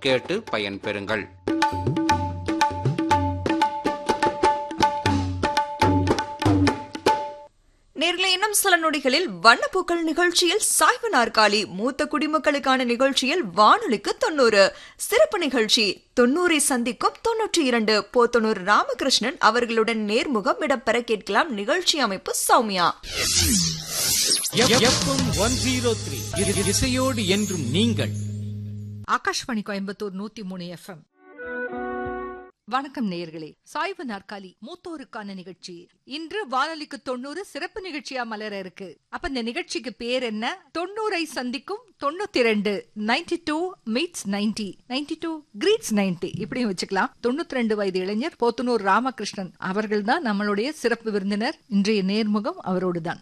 கேட்டு பயன்பெறுங்கள் நேர்களை இன்னும் சில நொடிகளில் வண்ணப்பூக்கள் நிகழ்ச்சியில் சாய்வு நாற்காலி மூத்த குடிமக்களுக்கான நிகழ்ச்சியில் வானொலிக்கு தொண்ணூறு சிறப்பு நிகழ்ச்சி தொண்ணூறை சந்திக்கும் தொன்னூற்றி இரண்டு போத்தனூர் ராமகிருஷ்ணன் அவர்களுடன் நேர்முகம் இடம்பெற கேட்கலாம் நிகழ்ச்சி அமைப்பு Soumya FM one zero three இசையோடு என்றும் நீங்கள் ஆகாஷ்வாணி கோயம்புத்தூர் நூத்தி மூணு எஃப்எம் வணக்கம் நேயர்களே சாய்வு நாற்காலி மூத்தோருக்கான நிகழ்ச்சி இன்று வானொலிக்கு தொண்ணூறு சிறப்பு நிகழ்ச்சியா மலர இருக்கு அப்ப இந்த நிகழ்ச்சிக்கு பேர் என்ன தொண்ணூரை சந்திக்கும் தொண்ணூத்தி ரெண்டு ninety two meets ninety ninety two greets ninety இப்படியும் வச்சுக்கலாம் தொண்ணூத்தி ரெண்டு வயது இளைஞர் போத்தனூர் ராமகிருஷ்ணன் அவர்கள் தான் நம்மளுடைய சிறப்பு விருந்தினர் இன்றைய நேர்முகம் அவரோடுதான்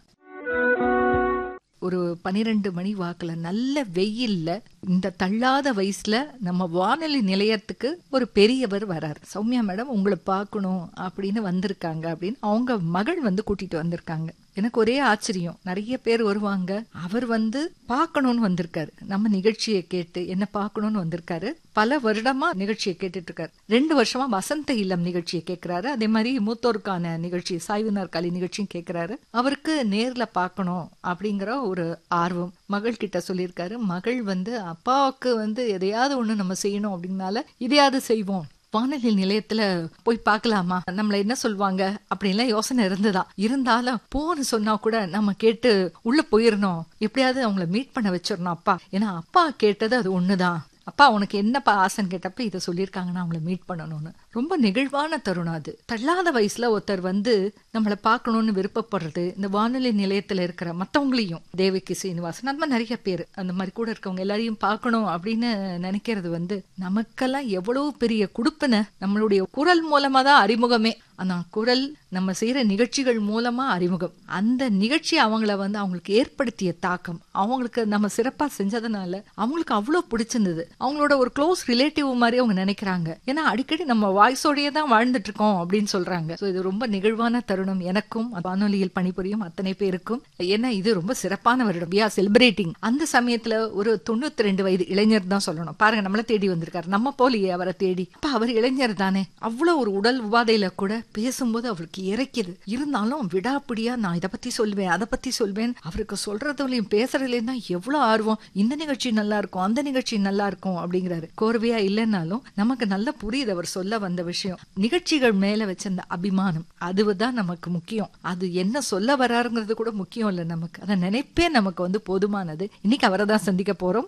ஒரு பனிரெண்டு மணி வாக்குல நல்ல வெயில்ல இந்த தள்ளாத வயசுல நம்ம வானொலி நிலையத்துக்கு ஒரு பெரியவர் வரார் சௌமியா மேடம் உங்களை பார்க்கணும் அப்படின்னு வந்திருக்காங்க அப்படின்னு அவங்க மகள் வந்து கூட்டிட்டு வந்திருக்காங்க எனக்கு ஒரே ஆச்சரியம் நிறைய பேர் வருவாங்க அவர் வந்து பார்க்கணும்னு வந்திருக்காரு நம்ம நிகழ்ச்சியை கேட்டு என்ன பார்க்கணும்னு வந்திருக்காரு பல வருடமா நிகழ்ச்சியை கேட்டுட்டு இருக்காரு ரெண்டு வருஷமா வசந்த இல்லம் நிகழ்ச்சியை கேட்கிறாரு அதே மாதிரி மூத்தோருக்கான நிகழ்ச்சி சாய்வு நாற்காலி நிகழ்ச்சியும் கேட்கிறாரு அவருக்கு நேர்ல பார்க்கணும் அப்படிங்கிற ஒரு ஆர்வம் மகள் கிட்ட சொல்லியிருக்காரு மகள் வந்து அப்பாவுக்கு வந்து எதையாவது ஒண்ணு நம்ம செய்யணும் அப்படின்னால இதையாவது செய்வோம் வானொலி நிலையத்துல போய் பார்க்கலாமா நம்மள என்ன சொல்லுவாங்க அப்படின்லாம் யோசனை இருந்ததா இருந்தாலும் போன்னு சொன்னா கூட நம்ம கேட்டு உள்ள போயிடணும் எப்படியாவது அவங்கள மீட் பண்ண வச்சிடணும் அப்பா ஏன்னா அப்பா கேட்டது அது ஒண்ணுதான் அப்பா உனக்கு என்னப்பா ஆசைன்னு கேட்டப்ப இதை சொல்லியிருக்காங்கன்னா அவங்கள மீட் பண்ணணும்னு ரொம்ப நெகிழ்வான தருணம் அது தள்ளாத வயசுல ஒருத்தர் வந்து நம்மளை பார்க்கணும்னு விருப்பப்படுறது இந்த வானொலி நிலையத்துல இருக்கிற மத்தவங்களையும் தேவகி சீனிவாசன் அந்த மாதிரி நிறைய பேர் அந்த மாதிரி கூட இருக்கவங்க எல்லாரையும் பார்க்கணும் அப்படின்னு நினைக்கிறது வந்து நமக்கெல்லாம் எவ்வளவு பெரிய குடுப்பின நம்மளுடைய குரல் மூலமா தான் அறிமுகமே அந்த குரல் நம்ம செய்யற நிகழ்ச்சிகள் மூலமா அறிமுகம் அந்த நிகழ்ச்சி அவங்கள வந்து அவங்களுக்கு ஏற்படுத்திய தாக்கம் அவங்களுக்கு நம்ம சிறப்பா செஞ்சதுனால அவங்களுக்கு அவ்வளவு பிடிச்சிருந்தது அவங்களோட ஒரு க்ளோஸ் ரிலேட்டிவ் மாதிரி அவங்க நினைக்கிறாங்க ஏன்னா அடிக்கடி நம்ம வாய்ஸோடயே தான் வாழ்ந்துட்டு இருக்கோம் அப்படின்னு சொல்றாங்க சோ இது ரொம்ப நிகழ்வான தருணம் எனக்கும் வானொலியில் பணிபுரியும் அத்தனை பேருக்கும் ஏன்னா இது ரொம்ப சிறப்பான வருடம் வி ஆர் செலிப்ரேட்டிங் அந்த சமயத்துல ஒரு தொண்ணூத்தி ரெண்டு வயது இளைஞர் தான் சொல்லணும் பாருங்க நம்மள தேடி வந்திருக்காரு நம்ம போலியே அவரை தேடி அப்ப அவர் இளைஞர் தானே அவ்வளவு ஒரு உடல் உபாதையில கூட பேசும்போது அவருக்கு இறைக்குது இருந்தாலும் விடாப்பிடியா நான் இதை பத்தி சொல்வேன் அதை பத்தி சொல்வேன் அவருக்கு சொல்றதுலயும் பேசுறதுலயும் தான் எவ்வளவு ஆர்வம் இந்த நிகழ்ச்சி நல்லா இருக்கும் அந்த நிகழ்ச்சி நல்லா இருக்கும் அப்படிங்கிறாரு கோர்வையா இல்லைன்னாலும் நமக்கு நல்லா புரியுது அவர் சொல்ல வந்த விஷயம் நிகழ்ச்சிகள் மேல வச்ச அந்த அபிமானம் அதுதான் நமக்கு முக்கியம் அது என்ன சொல்ல வராருங்கிறது கூட முக்கியம் இல்ல நமக்கு அதை நினைப்பே நமக்கு வந்து போதுமானது இன்னைக்கு அவரை தான் சந்திக்க போறோம்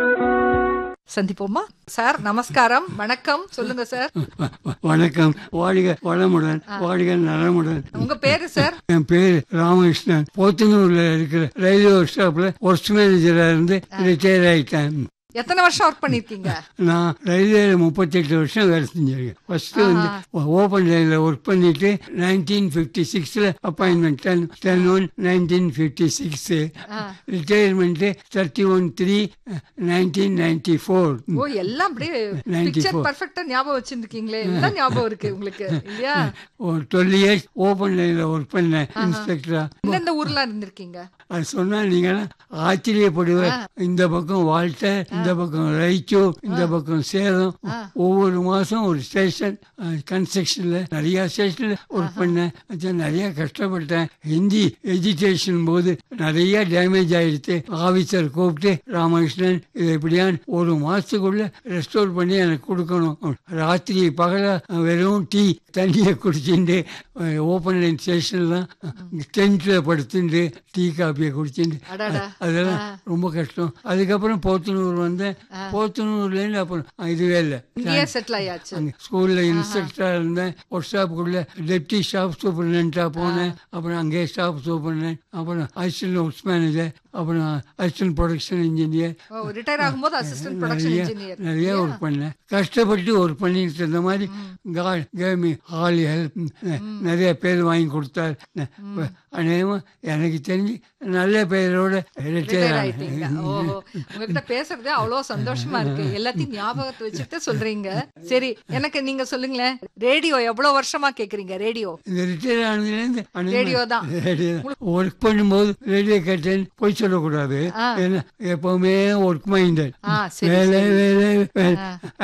சந்திப்போமா சார் நமஸ்காரம் வணக்கம் சொல்லுங்க சார் வ- வ- வணக்கம் வாழ்க வளமுடன் வாழ்க நலமுடன் உங்க பேரு சார் என் பேர் ராமகிருஷ்ணன் போத்தனூர்ல இருக்கிற ரயில்வே ஒர்க் ஷாப்ல ஒர்க் மேனேஜரா இருந்து ரிட்டையர் ஆயிட்டேன் எத்தனை வருஷம் ஒர்க் பண்ணிருக்கீங்க நான் ரயில்வேல முப்பத்தெட்டு வருஷம் வேலை செஞ்சிருக்கேன் ஃபர்ஸ்ட் வந்து ஓபன் லைன்ல ஒர்க் பண்ணிட்டு நைன்டீன் பிப்டி சிக்ஸ்ல appointment ten ten one nineteen fifty six retirement thirty one three nineteen ninety four oh எல்லாம் அப்படியே 94. பிக்சர் பர்ஃபெக்ட்டா ஞாபகம் வச்சிருக்கீங்களே எல்லாம் ஞாபகம் இருக்கு உங்களுக்கு இல்லையா ஒரு டுவெல் இயர்ஸ் ஓபன் லைன்ல ஒர்க் பண்ணேன் இன்ஸ்பெக்டரா எந்தெந்த ஊர்ல இருந்திருக்கீங்க அது சொன்னா நீங்க ஆச்சரியப்படுவ இந்த பக்கம் வால்டர் இந்த பக்கம் ரைச்சோ இந்த பக்கம் சேலம் ஒவ்வொரு மாசம் ஒரு ஸ்டேஷன் கன்ஸ்ட்ரக்ஷன்ல நிறைய ஸ்டேஷன்ல ஒர்க் பண்ணேன் அது நிறைய கஷ்டப்பட்டேன் ஹிந்தி எஜுகேஷன் போது நிறைய டேமேஜ் ஆயிடுச்சு ஆபீசர் கூப்பிட்டு ராமகிருஷ்ணன் இது எப்படியான் ஒரு மாசத்துக்குள்ள ரெஸ்டோர் பண்ணி எனக்கு கொடுக்கணும் ராத்திரி பகல வெறும் டீ தண்ணியை குடிச்சுட்டு ஓப்பன் லைன் ஸ்டேஷன்லாம் டென்ட்ல படுத்துட்டு டீ காப்பியை குடிச்சுட்டு அடடா. அதெல்லாம் ரொம்ப கஷ்டம் அதுக்கப்புறம் போத்தனூர் வந்தேன் போத்தனூர்லேருந்து அப்புறம் இதுவே இல்லை இங்கேயே செட்டில் ஆயாச்சு அங்க ஸ்கூல்ல இன்ஸ்ட்ரக்டரா இருந்தேன் ஒர்க் ஷாப்புக்குள்ள டெப்டி ஸ்டாஃப் சூப்பர்டென்டா போனேன் அப்புறம் அங்கேயே ஸ்டாஃப் சூப்பர்டென்ட் அப்புறம் அசிஸ்டன்ட் ஒர்க்ஸ் மேனேஜர் அப்புறம் assistant production engineer oh retire ஆகும்போது அசிஸ்டன்ட் ப்ரொடக்ஷன் நிறைய இன்ஜினியர் நிறைய ஒர்க் பண்ணேன் கஷ்டப்பட்டு ஒர்க் பண்ணிட்டு இருந்த மாதிரி காட் கேமி ஆல் ஹெல்ப் நிறைய பேர் வாங்கி கொடுத்தார் அநேகமா எனக்கு தெரிஞ்சு நல்ல பேரோட ரிட்டையர் ரிட்டையர் ஆயிட்டீங்க ஓ உங்ககிட்ட பேசுறதே அவ்வளவு சந்தோஷமா இருக்கு எல்லாத்தையும் ஞாபகத்தை வச்சுட்டு சொல்றீங்க சரி எனக்கு நீங்க சொல்லுங்களேன் ரேடியோ எவ்வளவு வருஷமா கேக்குறீங்க ரேடியோ இந்த ரிட்டையர் ஆனதுலேருந்து ரேடியோ தான். ஒர்க் பண்ணும்போது ரேடியோ கேட்டேன் போய் சொல்லக்கூடாது ஏன்னா எப்பவுமே ஒர்க் மைண்டட் ஆ, சரி, வேலை வேலை வேலை